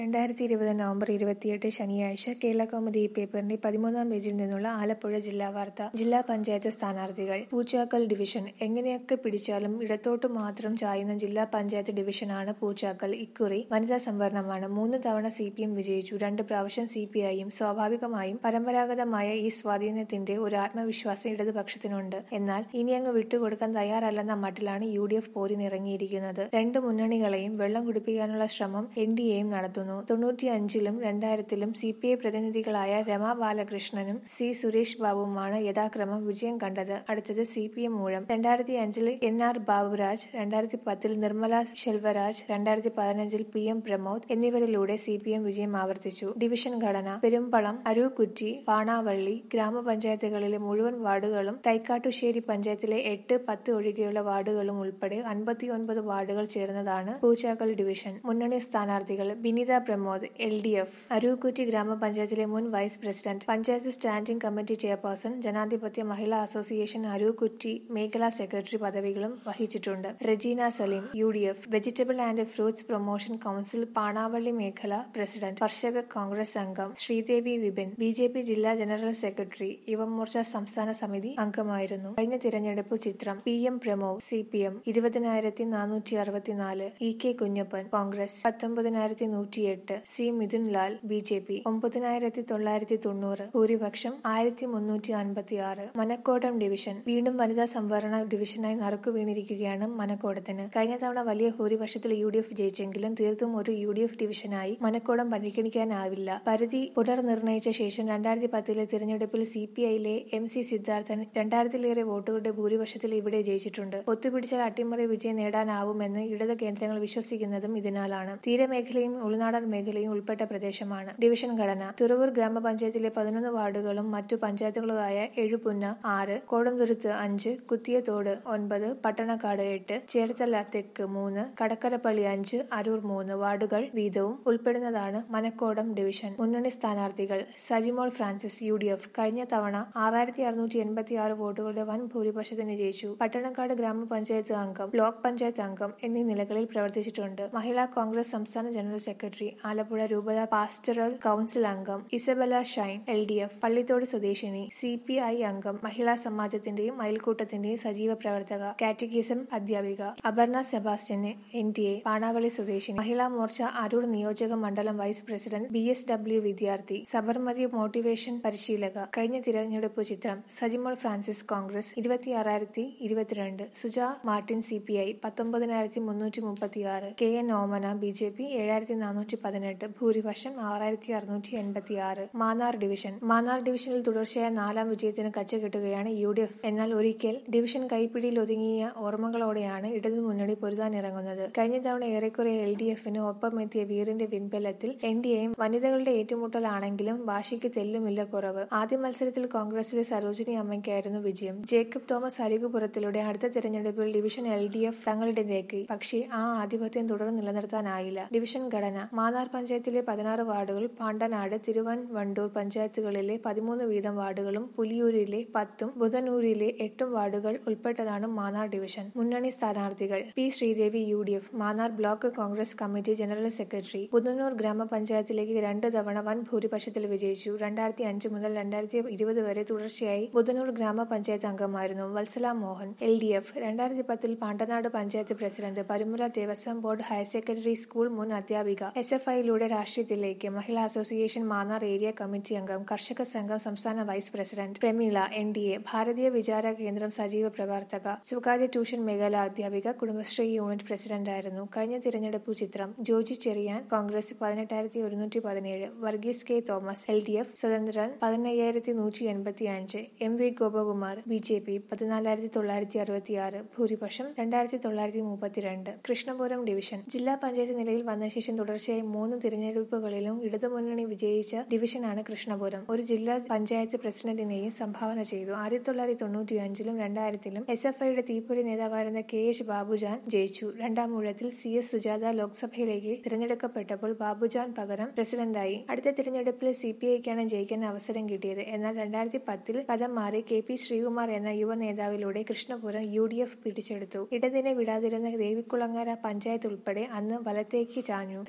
രണ്ടായിരത്തി ഇരുപത് നവംബർ ഇരുപത്തിയെട്ട് ശനിയാഴ്ച കേരളകൗമുദി പേപ്പറിന്റെ പതിമൂന്നാം പേജിൽ നിന്നുള്ള ആലപ്പുഴ ജില്ലാ വാർത്ത ജില്ലാ പഞ്ചായത്ത് സ്ഥാനാർത്ഥികൾ പൂച്ചാക്കൽ ഡിവിഷൻ എങ്ങനെയൊക്കെ പിടിച്ചാലും ഇടത്തോട്ട് മാത്രം ചായുന്ന ജില്ലാ പഞ്ചായത്ത് ഡിവിഷനാണ് പൂച്ചാക്കൽ ഇക്കുറി വനിതാ സംവരണമാണ് മൂന്ന് തവണ സി പി എം വിജയിച്ചു രണ്ട് പ്രാവശ്യം സി പി ഐയും സ്വാഭാവികമായും പരമ്പരാഗതമായ ഈ സ്വാധീനത്തിന്റെ ഒരു ആത്മവിശ്വാസം ഇടതുപക്ഷത്തിനുണ്ട് എന്നാൽ ഇനി അങ്ങ് വിട്ടുകൊടുക്കാൻ തയ്യാറല്ലെന്ന മട്ടിലാണ് യു ഡി എഫ് പോരിനിറങ്ങിയിരിക്കുന്നത് രണ്ട് മുന്നണികളെയും വെള്ളം കുടിപ്പിക്കാനുള്ള ശ്രമം എൻ ഡി എയും നടത്തുന്നു തൊണ്ണൂറ്റിയഞ്ചിലും രണ്ടായിരത്തിലും സി പി ഐ പ്രതിനിധികളായ രമാ ബാലകൃഷ്ണനും സി സുരേഷ് ബാബുവുമാണ് യഥാക്രമം വിജയം കണ്ടത് അടുത്തത് സി പി എം മൂഴം രണ്ടായിരത്തി അഞ്ചിൽ എൻ ആർ ബാബുരാജ് രണ്ടായിരത്തി പത്തിൽ നിർമ്മല ശെൽവരാജ് രണ്ടായിരത്തി പതിനഞ്ചിൽ പി എം പ്രമോദ് എന്നിവരിലൂടെ സി പി എം വിജയം ആവർത്തിച്ചു ഡിവിഷൻ ഘടന പെരുമ്പളം അരൂക്കുറ്റി പാണാവള്ളി ഗ്രാമപഞ്ചായത്തുകളിലെ മുഴുവൻ വാർഡുകളും തൈക്കാട്ടുശ്ശേരി പഞ്ചായത്തിലെ എട്ട് പത്ത് ഒഴികെയുള്ള വാർഡുകളും ഉൾപ്പെടെ അൻപത്തിയൊൻപത് വാർഡുകൾ ചേർന്നതാണ് പൂച്ചാക്കൽ ഡിവിഷൻ മുന്നണി സ്ഥാനാർത്ഥികൾ Binitha Pramod L D F Arookutty ഗ്രാമപഞ്ചായത്തിലെ മുൻ vice president panchayat standing committee chairperson Janadhipathya Mahila association Arookutty മേഖലാ സെക്രട്ടറി പദവികളും വഹിച്ചിട്ടുണ്ട് Rajeena Saleem U D F vegetable and fruits promotion council Panavally മേഖല പ്രസിഡന്റ് കർഷക കോൺഗ്രസ് അംഗം Sreedevi Vipin B J P ജില്ലാ ജനറൽ സെക്രട്ടറി യുവമോർച്ച സംസ്ഥാന സമിതി അംഗമായിരുന്നു കഴിഞ്ഞ തിരഞ്ഞെടുപ്പ് ചിത്രം P M Pramod C P M ഇരുപതിനായിരത്തി നാനൂറ്റി അറുപത്തിനാല് ഇ കെ കുഞ്ഞപ്പൻ കോൺഗ്രസ് പത്തൊമ്പതിനായിരത്തി നൂറ്റിയെട്ട് C Mithun Lal B J P ഒമ്പതിനായിരത്തി തൊള്ളായിരത്തി തൊണ്ണൂറ് ഭൂരിപക്ഷം ആയിരത്തി മുന്നൂറ്റി അൻപത്തി ആറ് മനക്കോടം ഡിവിഷൻ വീണ്ടും വനിതാ സംവരണ ഡിവിഷനായി നറുക്കു വീണിരിക്കുകയാണ് മനക്കോടത്തിന് കഴിഞ്ഞ തവണ വലിയ ഭൂരിപക്ഷത്തിൽ യു ഡി എഫ് ജയിച്ചെങ്കിലും തീർത്തും ഒരു യു ഡി എഫ് ഡിവിഷനായി മനക്കോടം പരിഗണിക്കാനാവില്ല പരിധി പുനർനിർണയിച്ച ശേഷം രണ്ടായിരത്തി പത്തിലെ തിരഞ്ഞെടുപ്പിൽ സി പി ഐയിലെ എം സി സിദ്ധാർത്ഥൻ രണ്ടായിരത്തിലേറെ വോട്ടുകളുടെ ഭൂരിപക്ഷത്തിൽ ഇവിടെ ജയിച്ചിട്ടുണ്ട് ഒത്തുപിടിച്ചാൽ അട്ടിമറി വിജയം നേടാനാവുമെന്ന് ഇടത് കേന്ദ്രങ്ങൾ വിശ്വസിക്കുന്നതും ഇതിനാലാണ് തീരമേഖലയും ഉൾനാടൻ മേഖലയും ഉൾപ്പെട്ട പ്രദേശമാണ് ഡിവിഷൻ ഘടന തുറവൂർ ഗ്രാമപഞ്ചായത്തിലെ പതിനൊന്ന് വാർഡുകളും മറ്റു പഞ്ചായത്തുകളായ എഴുപുന്ന ആറ് കോടംതുരുത്ത് അഞ്ച് കുത്തിയത്തോട് ഒൻപത് പട്ടണക്കാട് എട്ട് ചേർത്തല തെക്ക് മൂന്ന് കടക്കരപ്പള്ളി അഞ്ച് അരൂർ മൂന്ന് വാർഡുകൾ വീതവും ഉൾപ്പെടുന്നതാണ് മനക്കോടം ഡിവിഷൻ മുന്നണി സ്ഥാനാർത്ഥികൾ Sajimol Francis U D F കഴിഞ്ഞ തവണ ആറായിരത്തി അറുന്നൂറ്റി എൺപത്തി ആറ് വോട്ടുകളുടെ വൻ ഭൂരിപക്ഷത്തിന് ജയിച്ചു പട്ടണക്കാട് ഗ്രാമപഞ്ചായത്ത് അംഗം ബ്ലോക്ക് പഞ്ചായത്ത് അംഗം എന്നീ നിലകളിൽ പ്രവർത്തിച്ചിട്ടുണ്ട് മഹിളാ കോൺഗ്രസ് സംസ്ഥാന ജനറൽ സെക്രട്ടറി ആലപ്പുഴ രൂപത പാസ്റ്ററൽ കൌൺസിൽ അംഗം Isabella Shine L D F Pallithode സ്വദേശിനി സി പി ഐ അംഗം മഹിളാ സമാജത്തിന്റെയും അയൽക്കൂട്ടത്തിന്റെയും സജീവ പ്രവർത്തക കാറ്റഗിസം അധ്യാപിക അപർണ സെബാസ്റ്റ്യന് എൻ ടി എ പാണാവളി സ്വദേശിനി മഹിളാ മോർച്ച അരൂർ നിയോജക മണ്ഡലം vice president B S W വിദ്യാർത്ഥി സബർമതി മോട്ടിവേഷൻ പരിശീലക കഴിഞ്ഞ തിരഞ്ഞെടുപ്പ് ചിത്രം സജിമോൾ ഫ്രാൻസിസ് കോൺഗ്രസ് ഇരുപത്തിയാറായിരത്തി ഇരുപത്തിരണ്ട് Suja Martin C P I പത്തൊമ്പതിനായിരത്തി മുന്നൂറ്റി മുപ്പത്തിയാറ് K N Omana B J P ഏഴായിരത്തി നാനൂറ്റി പതിനെട്ട് ഭൂരിപക്ഷം ആറായിരത്തി അറുന്നൂറ്റി എൺപത്തി ആറ് മാന്നാർ ഡിവിഷൻ മാന്നാർ ഡിവിഷനിൽ തുടർച്ചയായ നാലാം വിജയത്തിന് കച്ചകെട്ടുകയാണ് യു ഡി എഫ് എന്നാൽ ഒരിക്കൽ ഡിവിഷൻ കൈപ്പിടിയിൽ ഒതുങ്ങിയ ഓർമ്മകളോടെയാണ് ഇടതു മുന്നണി പൊരുതാനിറങ്ങുന്നത് കഴിഞ്ഞ തവണ ഏറെക്കുറെ എൽ ഡി എഫിന് ഒപ്പമെത്തിയ വീറിന്റെ പിൻബലത്തിൽ എൻ ഡി എയും വനിതകളുടെ ഏറ്റുമുട്ടലാണെങ്കിലും ഭാഷയ്ക്ക് തെല്ലുമില്ല കുറവ് ആദ്യ മത്സരത്തിൽ കോൺഗ്രസിലെ സരോജിനി അമ്മയ്ക്കായിരുന്നു വിജയം ജേക്കബ് തോമസ് അരികുപുറത്തിലൂടെ അടുത്ത തിരഞ്ഞെടുപ്പിൽ ഡിവിഷൻ എൽ ഡി എഫ് തങ്ങളുടേതേക്കി പക്ഷേ ആ ആധിപത്യം തുടർന്ന് നിലനിർത്താനായില്ല ഡിവിഷൻ ഘടന മാന്നാർ പഞ്ചായത്തിലെ പതിനാറ് വാർഡുകൾ പാണ്ടനാട് തിരുവൻവണ്ടൂർ പഞ്ചായത്തുകളിലെ പതിമൂന്ന് വീതം വാർഡുകളും പുലിയൂരിലെ പത്തും ബുധനൂരിലെ എട്ടും വാർഡുകൾ ഉൾപ്പെട്ടതാണ് മാന്നാർ ഡിവിഷൻ മുന്നണി സ്ഥാനാർത്ഥികൾ P Sreedevi U D F Mannar block Congress committee general secretary Budhanoor ഗ്രാമപഞ്ചായത്തിലേക്ക് രണ്ട് തവണ വൻ ഭൂരിപക്ഷത്തിൽ വിജയിച്ചു രണ്ടായിരത്തി അഞ്ച് മുതൽ രണ്ടായിരത്തി ഇരുപത് വരെ തുടർച്ചയായി ബുധനൂർ ഗ്രാമപഞ്ചായത്ത് അംഗമായിരുന്നു Vatsala Mohan L D F രണ്ടായിരത്തി പത്തിൽ Pandanad panchayat president Parumala Devaswom board higher secondary school മുൻ അധ്യാപിക എസ് എഫ് ഐയിലൂടെ രാഷ്ട്രീയത്തിലേക്ക് Mahila association Mannar area committee അംഗം കർഷക സംഘം സംസ്ഥാന vice president Prameela N D A Bharatiya Vichara കേന്ദ്രം സജീവ പ്രവർത്തക സ്വകാര്യ ട്യൂഷൻ മേഖല അധ്യാപിക കുടുംബശ്രീ യൂണിറ്റ് പ്രസിഡന്റായിരുന്നു കഴിഞ്ഞ തിരഞ്ഞെടുപ്പ് ചിത്രം ജോജി ചെറിയാൻ കോൺഗ്രസ് പതിനെട്ടായിരത്തി ഒരുന്നൂറ്റി പതിനേഴ് Varghese K Thomas L D F സ്വതന്ത്രൻ പതിനയ്യായിരത്തി നൂറ്റി എൺപത്തി അഞ്ച് M V Gopakumar B J P പതിനാലായിരത്തി തൊള്ളായിരത്തി അറുപത്തി ആറ് ഭൂരിപക്ഷം രണ്ടായിരത്തി തൊള്ളായിരത്തി മുപ്പത്തിരണ്ട് കൃഷ്ണപുരം ഡിവിഷൻ ജില്ലാ പഞ്ചായത്ത് നിലയിൽ വന്ന ശേഷം തുടർച്ചയായി മൂന്ന് തിരഞ്ഞെടുപ്പുകളിലും ഇടതുമുന്നണി വിജയിച്ച ഡിവിഷനാണ് കൃഷ്ണപുരം ഒരു ജില്ലാ പഞ്ചായത്ത് പ്രസിഡന്റിനെയും സംഭാവന ചെയ്തു ആയിരത്തി തൊള്ളായിരത്തി തൊണ്ണൂറ്റി അഞ്ചിലും രണ്ടായിരത്തിലും എസ് എഫ് ഐയുടെ തീപ്പൊരി നേതാവായിരുന്ന കെ എച്ച് ബാബുജാൻ ജയിച്ചു രണ്ടാം ഊഴത്തിൽ സി എസ് സുജാത ലോക്സഭയിലേക്ക് തിരഞ്ഞെടുക്കപ്പെട്ടപ്പോൾ ബാബുജാൻ പകരം പ്രസിഡന്റായി അടുത്ത തിരഞ്ഞെടുപ്പിൽ സി പി ഐക്കാണ് ജയിക്കാൻ അവസരം കിട്ടിയത് എന്നാൽ രണ്ടായിരത്തി പത്തിൽ പദം മാറി കെ പി ശ്രീകുമാർ എന്ന യുവ നേതാവിലൂടെ കൃഷ്ണപുരം യു ഡി എഫ് പിടിച്ചെടുത്തു ഇടതിനെ വിടാതിരുന്ന ദേവിക്കുളങ്ങര പഞ്ചായത്ത് ഉൾപ്പെടെ അന്ന് വലത്തേക്ക് ചാഞ്ഞു കഴിഞ്ഞ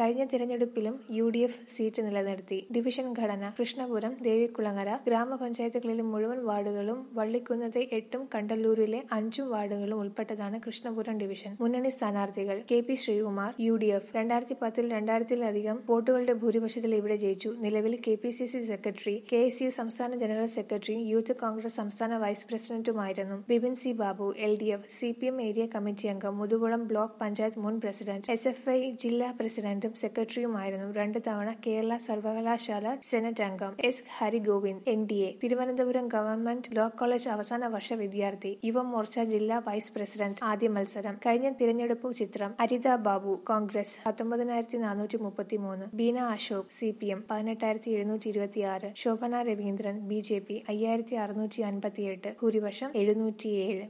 തെരഞ്ഞെടുപ്പിലും യു ഡി എഫ് സീറ്റ് നിലനിർത്തി ഡിവിഷൻ ഘടന കൃഷ്ണപുരം ദേവികുളങ്ങര ഗ്രാമപഞ്ചായത്തുകളിലെ മുഴുവൻ വാർഡുകളും വള്ളിക്കുന്നത്തെ എട്ടും കണ്ടല്ലൂരിലെ അഞ്ചും വാർഡുകളും ഉൾപ്പെട്ടതാണ് കൃഷ്ണപുരം ഡിവിഷൻ മുന്നണി സ്ഥാനാർത്ഥികൾ K P Sreekumar U D F രണ്ടായിരത്തി പത്തിൽ രണ്ടായിരത്തിലധികം വോട്ടുകളുടെ ഭൂരിപക്ഷത്തിൽ ഇവിടെ ജയിച്ചു നിലവിൽ K P C C secretary K S U സംസ്ഥാന ജനറൽ സെക്രട്ടറിയും യൂത്ത് കോൺഗ്രസ് സംസ്ഥാന വൈസ് പ്രസിഡന്റുമായിരുന്നു Bipin C Babu L D F C P M area committee അംഗം മുതുകുളം ബ്ലോക്ക് പഞ്ചായത്ത് മുൻ പ്രസിഡന്റ് എസ് എഫ് ഐ ജില്ലാ പ്രസിഡന്റും സെക്രട്ടറിയുമായിരുന്നു രണ്ട് തവണ കേരള സർവകലാശാല സെനറ്റ് അംഗം S Harigovind N D A Thiruvananthapuram government law college അവസാന വർഷ വിദ്യാർത്ഥി യുവമോർച്ച ജില്ലാ വൈസ് പ്രസിഡന്റ് ആദ്യ മത്സരം കഴിഞ്ഞ തിരഞ്ഞെടുപ്പ് ചിത്രം അരിത ബാബു കോൺഗ്രസ് പത്തൊമ്പതിനായിരത്തി നാനൂറ്റി മുപ്പത്തി മൂന്ന് Beena Ashok C P M പതിനെട്ടായിരത്തി എഴുന്നൂറ്റി ഇരുപത്തി ആറ് Shobhana Raveendran B J P അയ്യായിരത്തി അറുന്നൂറ്റി അൻപത്തിയെട്ട് ഭൂരിപക്ഷം എഴുന്നൂറ്റിയേഴ്